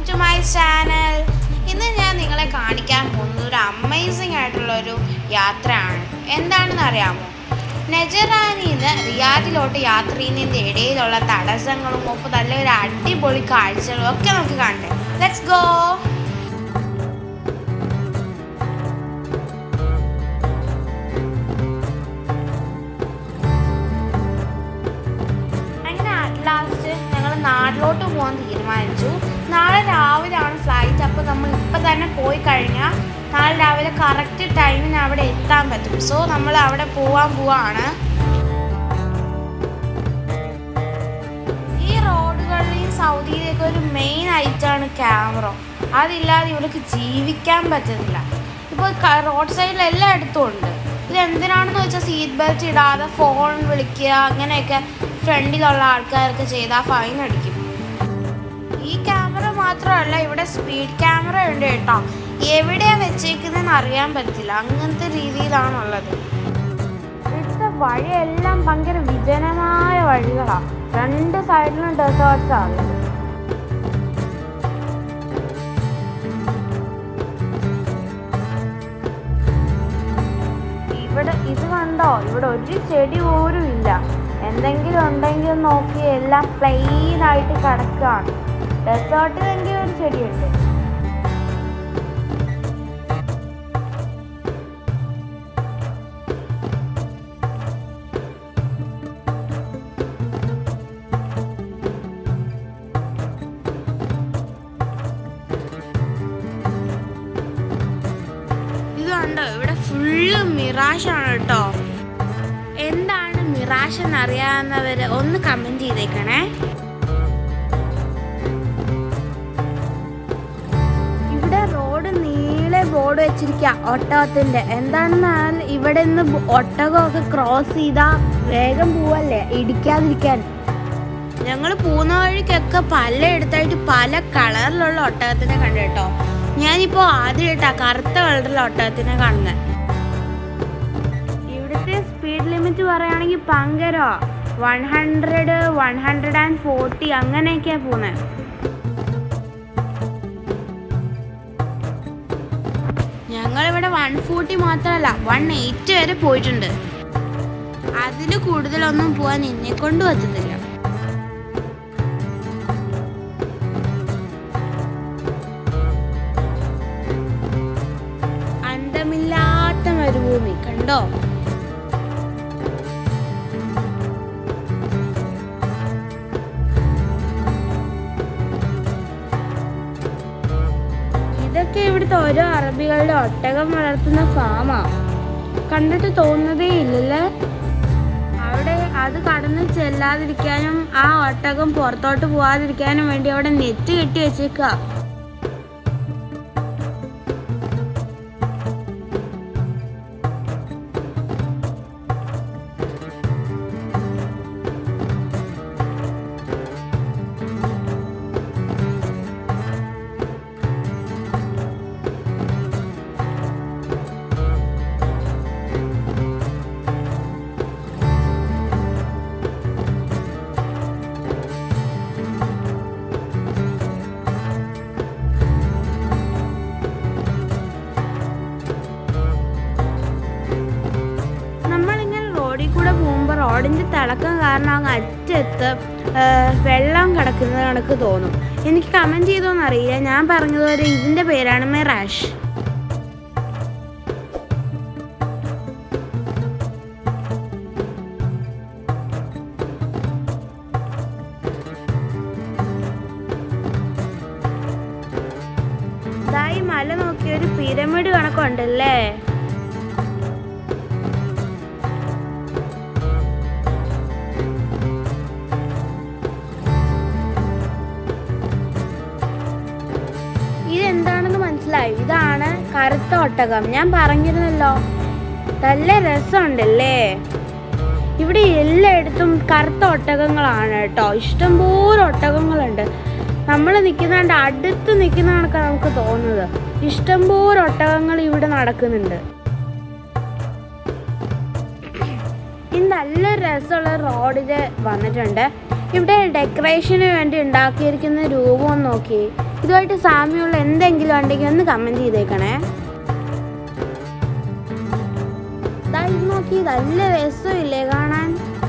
to my channel ഇന്ന് ഞാൻ നിങ്ങളെ കാണിക്കാൻ പോകുന്നത് ഒരു അമേസിംഗ് ആയിട്ടുള്ള ഒരു യാത്രയാണ് എന്താണെന്ന് അറിയാമോ നെജറാനിൽ നിന്ന് റിയാദിലോട്ട് യാത്ര ചെയ്യുന്നതിൻ്റെ ഇടയിലുള്ള തടസ്സങ്ങളും ഒപ്പം നല്ലൊരു അടിപൊളി കാഴ്ചകളും ഒക്കെ നമുക്ക് കാണണ്ടേ ലെറ്റ്സ് ഗോ അങ്ങനെ അറ്റ് ലാസ്റ്റ് ഞങ്ങൾ നാട്ടിലോട്ട് പോകാൻ തീരുമാനിച്ചു നാളെ രാവിലെയാണ് ഫ്ലൈറ്റ് അപ്പോൾ നമ്മൾ ഇപ്പം തന്നെ പോയി കഴിഞ്ഞാൽ നാളെ രാവിലെ കറക്റ്റ് ടൈമിന് അവിടെ എത്താൻ പറ്റും സോ നമ്മൾ അവിടെ പോവാൻ പോവാണ് ഈ റോഡുകളിലെയും സൗദിയിലേക്ക് ഒരു മെയിൻ ഐറ്റമാണ് ക്യാമറ അതില്ലാതെ ഇവർക്ക് ജീവിക്കാൻ പറ്റുന്നില്ല ഇപ്പോൾ റോഡ് സൈഡിൽ എല്ലായിടത്തും ഉണ്ട് ഇത് എന്തിനാണെന്ന് വെച്ചാൽ സീറ്റ് ബെൽറ്റ് ഇടാതെ ഫോൺ വിളിക്കുക അങ്ങനെയൊക്കെ ഫ്രണ്ടിലുള്ള ആൾക്കാരൊക്കെ ചെയ്താൽ ഫൈൻ അടിക്കും ഈ ക്യാമറ മാത്രമല്ല ഇവിടെ സ്പീഡ് ക്യാമറ ഉണ്ട് കേട്ടോ എവിടെയാ വെച്ചേക്കുന്നതെന്ന് അറിയാൻ പറ്റില്ല അങ്ങനത്തെ രീതിയിലാണുള്ളത് ഇവിടുത്തെ വഴിയെല്ലാം ഭയങ്കര വിജനമായ വഴികളാണ് രണ്ട് സൈഡിലും ഡെസേർട്സ് ആണ് ഇവിടെ ഇത് കണ്ടോ ഇവിടെ ഒരു ചെടി പോലും ഇല്ല എന്തെങ്കിലും ഉണ്ടെങ്കിൽ നോക്കി എല്ലാം പ്ലെയിൻ ആയിട്ട് കിടക്കുകയാണ് ഡെസേർട്ടിലെങ്കിലും ഒരു ചെടിയുണ്ട് ഇത് കണ്ടോ ഇവിടെ ഫുള്ള് മിറാഷാണ് കേട്ടോ എന്താണ് മിറാഷ് എന്നറിയാവുന്നവര് ഒന്ന് കമന്റ് ചെയ്തേക്കണേ ഇവിടെ റോഡ് നീളെ ബോർഡ് വെച്ചിരിക്കുക ഒട്ടകത്തിന്റെ എന്താണെന്നാൽ ഇവിടെ നിന്ന് ഒട്ടകമൊക്കെ ക്രോസ് ചെയ്താ വേഗം പോവല്ലേ ഇടിക്കാതിരിക്കാൻ ഞങ്ങൾ പോകുന്ന വഴിക്കൊക്കെ പലയിടത്തായിട്ട് പല കളറിലുള്ള ഒട്ടകത്തിനെ കണ്ടു കേട്ടോ ഞാനിപ്പോ ആദ്യമായിട്ടാ കറുത്ത കളറിലുള്ള ഒട്ടകത്തിനെ കാണുന്നത് ഇവിടുത്തെ സ്പീഡ് ലിമിറ്റ് പറയുകയാണെങ്കിൽ ഭയങ്കര one hundred one hundred and forty അങ്ങനെയൊക്കെയാ പോകുന്നത് ഞങ്ങളിവിടെ വൺ ഫോർട്ടി മാത്രമല്ല വൺ എയ്റ്റ് വരെ പോയിട്ടുണ്ട് അതിൽ കൂടുതലൊന്നും പോകാൻ എന്നെ കൊണ്ട് പറ്റത്തില്ല അന്തമില്ലാത്ത മരുഭൂമി കണ്ടോ ഇതൊക്കെ ഇവിടുത്തെ ഓരോ അറബികളുടെ ഒട്ടകം വളർത്തുന്ന ഫാമാ കണ്ടിട്ട് തോന്നുന്നതേ ഇല്ലല്ലേ അവിടെ അത് കടന്ന് ചെല്ലാതിരിക്കാനും ആ ഒട്ടകം പുറത്തോട്ട് പോവാതിരിക്കാനും വേണ്ടി അവിടെ നെറ്റ് കെട്ടി വെച്ചേക്കുക നമ്മളിങ്ങനെ റോഡിൽ കൂടെ പോകുമ്പോൾ റോഡിൻ്റെ തിളക്കം കാരണം അങ്ങ് അറ്റത്ത് ആ, വെള്ളം കിടക്കുന്നത് കണക്ക് തോന്നും എനിക്ക് കമൻറ്റ് ചെയ്തോന്നറിയില്ല ഞാൻ പറഞ്ഞതുപോലെ ഇതിൻ്റെ പേരാണ് മെറാഷ് ഇതായി മല നോക്കി ഒരു പിരമിഡ് കണക്കുണ്ടല്ലേ ഇതെന്താണെന്ന് മനസ്സിലായി ഇതാണ് കറുത്ത ഒട്ടകം ഞാൻ പറഞ്ഞിരുന്നല്ലോ നല്ല രസമുണ്ടല്ലേ ഇവിടെ എല്ലായിടത്തും കറുത്ത ഒട്ടകങ്ങളാണ് കേട്ടോ ഇഷ്ടംപോലെ ഒട്ടകങ്ങളുണ്ട് നമ്മൾ നിൽക്കുന്നതിൻ്റെ അടുത്ത് നിൽക്കുന്ന കണക്കാണ് നമുക്ക് തോന്നുന്നത് ഇഷ്ടംപോലെ ഒട്ടകങ്ങൾ ഇവിടെ നടക്കുന്നുണ്ട് ഇത് നല്ല രസമുള്ള റോഡിൽ വന്നിട്ടുണ്ട് ഇവിടെ ഡെക്കറേഷന് വേണ്ടി ഉണ്ടാക്കിയിരിക്കുന്ന രൂപം നോക്കി ഇതുമായിട്ട് സാമ്യമുള്ള എന്തെങ്കിലും ഉണ്ടെങ്കിൽ ഒന്ന് കമൻറ്റ് ചെയ്തേക്കണേ ദാ ഇത് നോക്കി നല്ല രസമില്ലേ കാണാൻ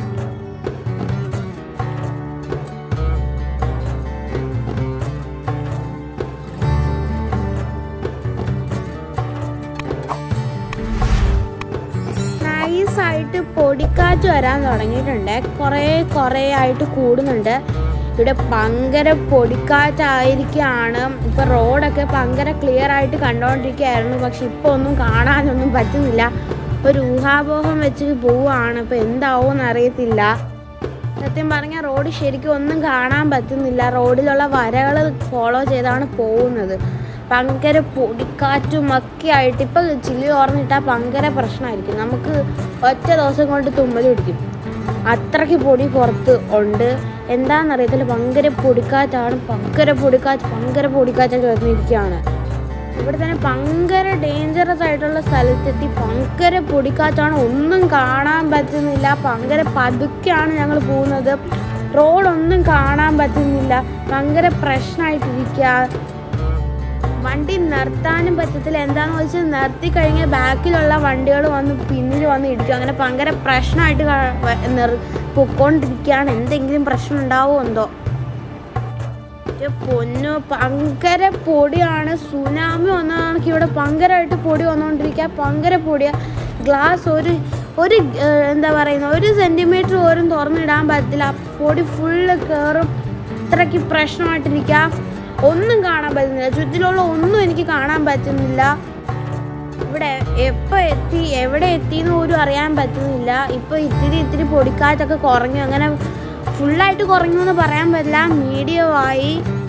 നൈസായിട്ട് പൊടിക്കാറ്റ് വരാൻ തുടങ്ങിയിട്ടുണ്ട് കുറേ കുറേ ആയിട്ട് കൂടുന്നുണ്ട് ഇവിടെ ഭയങ്കര പൊടിക്കാറ്റായിരിക്കുകയാണ് ഇപ്പം റോഡൊക്കെ ഭയങ്കര ക്ലിയർ ആയിട്ട് കണ്ടുകൊണ്ടിരിക്കുകയായിരുന്നു പക്ഷെ ഇപ്പോൾ ഒന്നും കാണാനൊന്നും പറ്റുന്നില്ല ഒരു ഊഹാപോഹം വെച്ച് പോവുകയാണ് ഇപ്പം എന്താവും അറിയത്തില്ല സത്യം പറഞ്ഞാൽ റോഡ് ശരിക്കും ഒന്നും കാണാൻ പറ്റുന്നില്ല റോഡിലുള്ള വരകൾ ഫോളോ ചെയ്താണ് പോകുന്നത് ഭയങ്കര പൊടിക്കാറ്റും ഒക്കെ ആയിട്ട് ഇപ്പം ചില്ലി ഓർന്നിട്ടാൽ ഭയങ്കര പ്രശ്നമായിരിക്കും നമുക്ക് ഒറ്റ ദിവസം കൊണ്ട് തുമ്മൽ പിടിക്കും അത്രയ്ക്ക് പൊടി പുറത്ത് ഉണ്ട് എന്താണെന്നറിയത്തില്ല ഭയങ്കര പൊടിക്കാറ്റാണ് ഭയങ്കര പൊടിക്കാറ്റ് ഭയങ്കര പൊടിക്കാറ്റൊക്കെ വന്നിരിക്കുകയാണ് ഇവിടെ തന്നെ ഭയങ്കര ഡേഞ്ചറസ് ആയിട്ടുള്ള സ്ഥലത്തെത്തി ഭയങ്കര പൊടിക്കാറ്റാണ് ഒന്നും കാണാൻ പറ്റുന്നില്ല ഭയങ്കര പതുക്കെയാണ് ഞങ്ങൾ പോകുന്നത് റോഡൊന്നും കാണാൻ പറ്റുന്നില്ല ഭയങ്കര പ്രശ്നമായിട്ടിരിക്കുക വണ്ടി നിർത്താനും പറ്റത്തില്ല എന്താണെന്ന് വെച്ചാൽ നിർത്തി കഴിഞ്ഞാൽ ബാക്കിലുള്ള വണ്ടികൾ വന്ന് പിന്നിൽ വന്ന് ഇടിക്കും അങ്ങനെ ഭയങ്കര പ്രശ്നമായിട്ട് ക- വ- നിർ പൊക്കോണ്ടിരിക്കുകയാണ് എന്തെങ്കിലും പ്രശ്നം ഉണ്ടാവുമോ എന്തോ എൻ്റെ പൊന്നു ഭയങ്കര പൊടിയാണ് സുനാമി വന്ന കണക്ക് ഇവിടെ ഭയങ്കരമായിട്ട് പൊടി വന്നുകൊണ്ടിരിക്കുക ഭയങ്കര പൊടിയാണ് ഗ്ലാസ് ഒരു ഒരു ഏഹ്, എന്താ പറയുന്ന ഒരു സെൻറ്റിമീറ്റർ പോലും തുറന്നിടാൻ പറ്റില്ല പൊടി ഫുള്ള് കയറും ഇത്രയ്ക്ക് പ്രശ്നമായിട്ടിരിക്കുക ഒന്നും കാണാൻ പറ്റുന്നില്ല ചുറ്റിലുള്ള ഒന്നും എനിക്ക് കാണാൻ പറ്റുന്നില്ല ഇവിടെ എപ്പോൾ എത്തി എവിടെ എത്തി എന്ന് പോലും അറിയാൻ പറ്റുന്നില്ല ഇപ്പോൾ ഇത്തിരി ഇത്തിരി പൊടിക്കാറ്റൊക്കെ കുറഞ്ഞു അങ്ങനെ ഫുള്ളായിട്ട് കുറഞ്ഞു എന്ന് പറയാൻ പറ്റില്ല മീഡിയമായി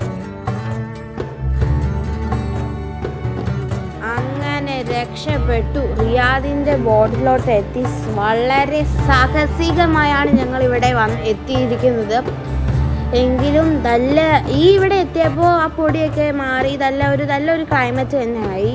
അങ്ങനെ രക്ഷപ്പെട്ടു റിയാദിൻ്റെ ബോർഡിലോട്ട് എത്തി വളരെ സാഹസികമായാണ് ഞങ്ങൾ ഇവിടെ വന്ന് എത്തിയിരിക്കുന്നത് എങ്കിലും നല്ല ഈ ഇവിടെ എത്തിയപ്പോൾ ആ പൊടിയൊക്കെ മാറി നല്ല ഒരു നല്ലൊരു ക്ലൈമറ്റ് തന്നെയായി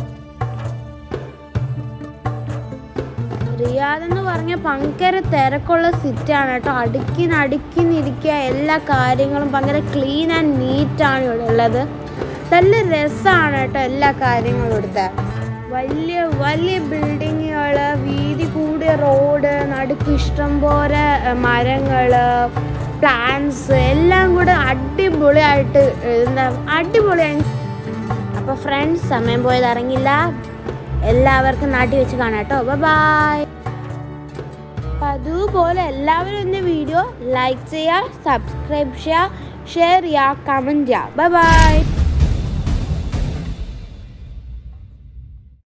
റിയാദ് എന്ന് പറഞ്ഞ ഭയങ്കര തിരക്കുള്ള സിറ്റിയാണ് കേട്ടോ അടുക്കിനടുക്കിനിരിക്കുക എല്ലാ കാര്യങ്ങളും ഭയങ്കര ക്ലീൻ ആൻഡ് നീറ്റാണ് ഇവിടെ ഉള്ളത് നല്ല രസമാണ് കേട്ടോ എല്ലാ കാര്യങ്ങളും ഇവിടുത്തെ വലിയ വലിയ ബിൽഡിങ്ങുകൾ വീതി കൂടിയ റോഡ് നടുക്ക് ഇഷ്ടം പോലെ മരങ്ങൾ പ്ലാന്റ്സ് എല്ലാം കൂടെ അടിപൊളിയായിട്ട് ഏഹ്, എന്താ അടിപൊളിയായി അപ്പോൾ ഫ്രണ്ട്സ് സമയം പോയത് അറിഞ്ഞില്ല എല്ലാവർക്കും നാട്ടിൽ വെച്ച് കാണാം കേട്ടോ ബൈ അതുപോലെ എല്ലാവരും എൻ്റെ വീഡിയോ ലൈക്ക് ചെയ്യുക സബ്സ്ക്രൈബ് ചെയ്യുക ഷെയർ ചെയ്യുക കമൻറ്റ് ചെയ്യുക ബൈ